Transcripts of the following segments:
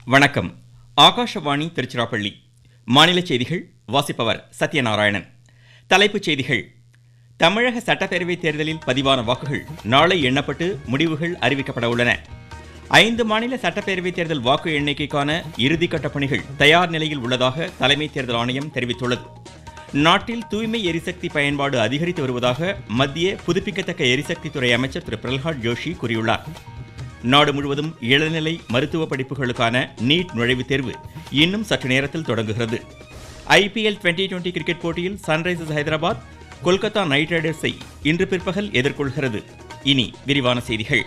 வணக்கம் ஆகாஷவாணி திருச்சிராப்பள்ளி மாநில செய்திகள் வாசிப்பவர் சத்யநாராயணன் தலைப்புச் செய்திகள் தமிழக சட்டப்பேரவை தேர்தலில் பதிவான வாக்குகள் நாளை எண்ணப்பட்டு முடிவுகள் அறிவிக்கப்பட உள்ளன ஐந்து மாநில சட்டப்பேரவை தேர்தல் வாக்கு எண்ணிக்கைக்கான இறுதிக்கட்ட பணிகள் தயார் நிலையில் உள்ளதாக தலைமை தேர்தல் ஆணையம் தெரிவித்துள்ளது நாட்டில் தூய்மை எரிசக்தி பயன்பாடு அதிகரித்து வருவதாக மத்திய புதுப்பிக்கத்தக்க எரிசக்தி துறை அமைச்சர் திரு பிரல்ஹாத் ஜோஷி கூறியுள்ளார் நாடு முழுவதும் இளநிலை மருத்துவ படிப்புகளுக்கான நீட் நுழைவுத் தேர்வு இன்னும் சற்று நேரத்தில் தொடங்குகிறது ஐபிஎல் டுவெண்டி டுவெண்டி கிரிக்கெட் போட்டியில் சன்ரைசர்ஸ் ஹைதராபாத் கொல்கத்தா நைட் ரைடர்ஸை இன்று பிற்பகல் எதிர்கொள்கிறது இனி விரிவான செய்திகள்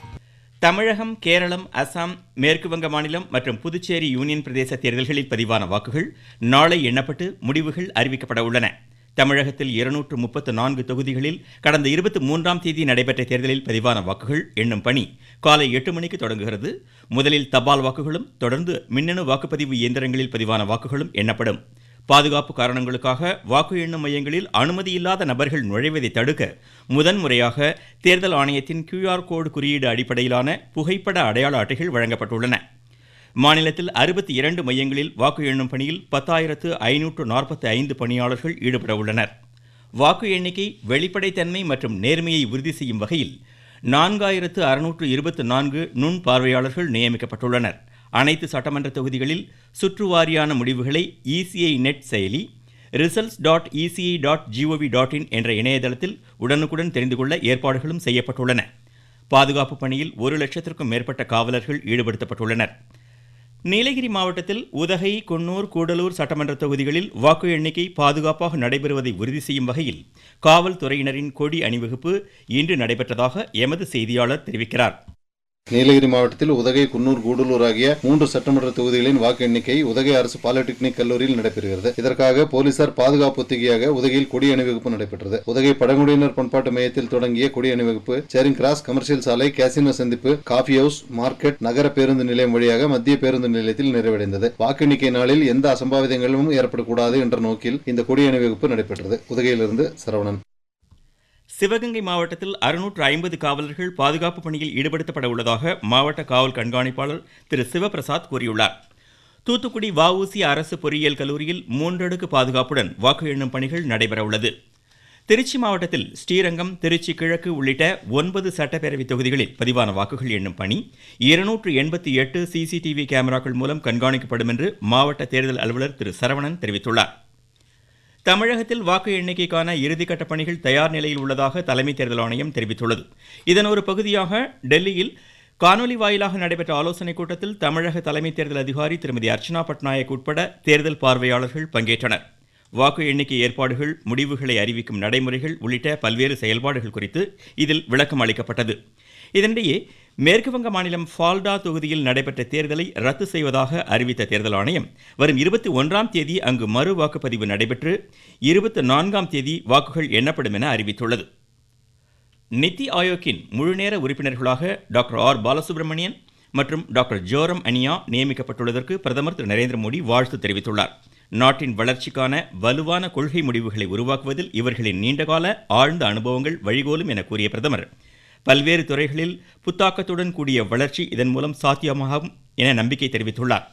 தமிழகம் கேரளம் அசாம் மேற்கு வங்க மாநிலம் மற்றும் புதுச்சேரி யூனியன் பிரதேச தேர்தல்களில் பதிவான வாக்குகள் நாளை எண்ணப்பட்டு முடிவுகள் அறிவிக்கப்பட உள்ளன தமிழகத்தில் இருநூற்று முப்பத்து நான்கு தொகுதிகளில் கடந்த இருபத்தி மூன்றாம் தேதி நடைபெற்ற தேர்தலில் பதிவான வாக்குகள் எண்ணும் பணி காலை எட்டு மணிக்கு தொடங்குகிறது முதலில் தபால் வாக்குகளும் தொடர்ந்து மின்னணு வாக்குப்பதிவு இயந்திரங்களில் பதிவான வாக்குகளும் எண்ணப்படும் பாதுகாப்பு காரணங்களுக்காக வாக்கு எண்ணும் மையங்களில் அனுமதியில்லாத நபர்கள் நுழைவதை தடுக்க முதன்முறையாக தேர்தல் ஆணையத்தின் கியூஆர் கோடு குறியீடு அடிப்படையிலான புகைப்பட அடையாள அட்டைகள் வழங்கப்பட்டுள்ளன மாநிலத்தில் அறுபத்தி இரண்டு மையங்களில் வாக்கு எண்ணும் பணியில் பத்தாயிரத்து ஐநூற்று நாற்பத்தி ஐந்து பணியாளர்கள் ஈடுபட உள்ளனர் வாக்கு எண்ணிக்கை வெளிப்படைத்தன்மை மற்றும் நேர்மையை உறுதி செய்யும் வகையில் நான்காயிரத்து அறுநூற்று இருபத்தி நான்கு நுண் பார்வையாளர்கள் நியமிக்கப்பட்டுள்ளனர் அனைத்து சட்டமன்ற தொகுதிகளில் சுற்றுவாரியான முடிவுகளை இசிஐ நெட் செயலி results dot ECI dot gov dot in என்ற இணையதளத்தில் உடனுக்குடன் தெரிந்து கொள்ள ஏற்பாடுகளும் செய்யப்பட்டுள்ளன பாதுகாப்பு பணியில் ஒரு லட்சத்திற்கும் மேற்பட்ட காவலர்கள் ஈடுபடுத்தப்பட்டுள்ளனர் நீலகிரி மாவட்டத்தில் உதகை குன்னூர் கூடலூர் சட்டமன்ற தொகுதிகளில் வாக்கு எண்ணிக்கை பாதுகாப்பாக நடைபெறுவதை உறுதி செய்யும் வகையில் காவல்துறையினரின் கொடி அணிவகுப்பு இன்று நடைபெற்றதாக எமது செய்தியாளர் தெரிவிக்கிறார் நீலகிரி மாவட்டத்தில் உதகை குன்னூர் கூடலூர் ஆகிய மூன்று சட்டமன்ற தொகுதிகளின் வாக்கு எண்ணிக்கை உதகை அரசு பாலிடெக்னிக் கல்லூரியில் நடைபெறுகிறது இதற்காக போலீசார் பாதுகாப்பு ஒத்திகையாக உதகையில் கொடி அணிவகுப்பு நடைபெற்றது உதகை பழங்குடியினர் பண்பாட்டு மையத்தில் தொடங்கிய கொடி அணிவகுப்பு சேரிங் கிராஸ் கமர்ஷியல் சாலை கேசினோ சந்திப்பு காஃபி ஹவுஸ் மார்க்கெட் நகர பேருந்து நிலையம் வழியாக மத்திய பேருந்து நிலையத்தில் நிறைவடைந்தது வாக்கு எண்ணிக்கை நாளில் எந்த அசம்பாவிதங்களும் ஏற்படக்கூடாது என்ற நோக்கில் இந்த கொடி அணிவகுப்பு நடைபெற்றது உதகையிலிருந்து சரவணன் சிவகங்கை மாவட்டத்தில் அறுநூற்று ஐம்பது காவலர்கள் பாதுகாப்பு பணியில் ஈடுபடுத்தப்பட உள்ளதாக மாவட்ட காவல் கண்காணிப்பாளர் திரு சிவபிரசாத் கூறியுள்ளார் தூத்துக்குடி வஉசி அரசு பொறியியல் கல்லூரியில் மூன்றடுக்கு பாதுகாப்புடன் வாக்கு எண்ணும் பணிகள் நடைபெற உள்ளது திருச்சி மாவட்டத்தில் ஸ்ரீரங்கம் திருச்சி கிழக்கு உள்ளிட்ட ஒன்பது சட்டப்பேரவை தொகுதிகளில் பதிவான வாக்குகள் எண்ணும் பணி இருநூற்று எண்பத்தி எட்டு சிசிடிவி கேமராக்கள் மூலம் கண்காணிக்கப்படும் என்று மாவட்ட தேர்தல் அலுவலர் திரு சரவணன் தெரிவித்துள்ளார் தமிழகத்தில் வாக்கு எண்ணிக்கைக்கான இறுதிக்கட்ட பணிகள் தயார் நிலையில் உள்ளதாக தலைமை தேர்தல் ஆணையம் தெரிவித்துள்ளது இதன் ஒரு பகுதியாக டெல்லியில் காணொலி வாயிலாக நடைபெற்ற ஆலோசனைக் கூட்டத்தில் தமிழக தலைமை தேர்தல் அதிகாரி திருமதி அர்ச்சனா பட்நாயக் உட்பட தேர்தல் பார்வையாளர்கள் பங்கேற்றனர் வாக்கு எண்ணிக்கை ஏற்பாடுகள் முடிவுகளை அறிவிக்கும் நடைமுறைகள் உள்ளிட்ட பல்வேறு செயல்பாடுகள் குறித்து இதில் விளக்கம் அளிக்கப்பட்டது இதனிடையே மேற்குவங்க மாநிலம் ஃபால்டா தொகுதியில் நடைபெற்ற தேர்தலை ரத்து செய்வதாக அறிவித்த தேர்தல் ஆணையம் வரும் இருபத்தி ஒன்றாம் தேதி அங்கு மறு வாக்குப்பதிவு நடைபெற்று இருபத்தி நான்காம் தேதி வாக்குகள் எண்ணப்படும் என அறிவித்துள்ளது நித்தி ஆயோக்கின் முழுநேர உறுப்பினர்களாக டாக்டர் ஆர் பாலசுப்ரமணியன் மற்றும் டாக்டர் ஜோரம் அனியா நியமிக்கப்பட்டுள்ளதற்கு பிரதமர் திரு நரேந்திர மோடி வாழ்த்து தெரிவித்துள்ளார் நாட்டின் வளர்ச்சிக்கான வலுவான கொள்கை முடிவுகளை உருவாக்குவதில் இவர்களின் நீண்டகால ஆழ்ந்த அனுபவங்கள் வழிகோலும் என கூறிய பிரதமர் பல்வேறு துறைகளில் புத்தாக்கத்துடன் கூடிய வளர்ச்சி இதன் மூலம் சாத்தியமாகும் என நம்பிக்கை தெரிவித்துள்ளார்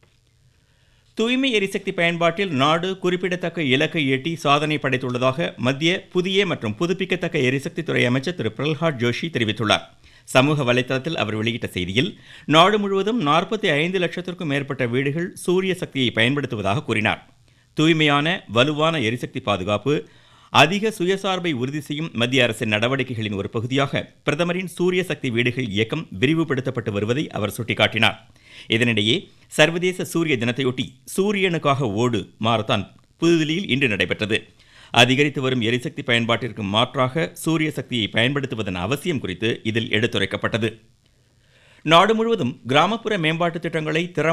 தூய்மை எரிசக்தி பயன்பாட்டில் நாடு குறிப்பிடத்தக்க இலக்கை எட்டி சாதனை படைத்துள்ளதாக மத்திய புதிய மற்றும் புதுப்பிக்கத்தக்க எரிசக்தி துறை அமைச்சர் திரு பிரல்ஹாத் ஜோஷி தெரிவித்துள்ளார் சமூக வலைதளத்தில் அவர் வெளியிட்ட செய்தியில் நாடு முழுவதும் நாற்பத்தி ஐந்து லட்சத்திற்கும் மேற்பட்ட வீடுகள் சூரிய சக்தியை பயன்படுத்துவதாக கூறினார் தூய்மையான வலுவான எரிசக்தி பாதுகாப்பு அதிக சுயசார்பை உறுதி செய்யும் மத்திய அரசின் நடவடிக்கைகளின் ஒரு பகுதியாக பிரதமரின் சூரிய சக்தி வீடுகள் இயக்கம் விரிவுபடுத்தப்பட்டு வருவதை அவர் சுட்டிக்காட்டினார் இதனிடையே சர்வதேச சூரிய தினத்தையொட்டி சூரியனுக்காக ஓடு மாரத்தான் புதுதில்லியில் இன்று நடைபெற்றது அதிகரித்து வரும் எரிசக்தி பயன்பாட்டிற்கு மாற்றாக சூரிய சக்தியை பயன்படுத்துவதன் அவசியம் குறித்து இதில் எடுத்துரைக்கப்பட்டது நாடு முழுவதும் கிராமப்புற மேம்பாட்டு திட்டங்களை திறம்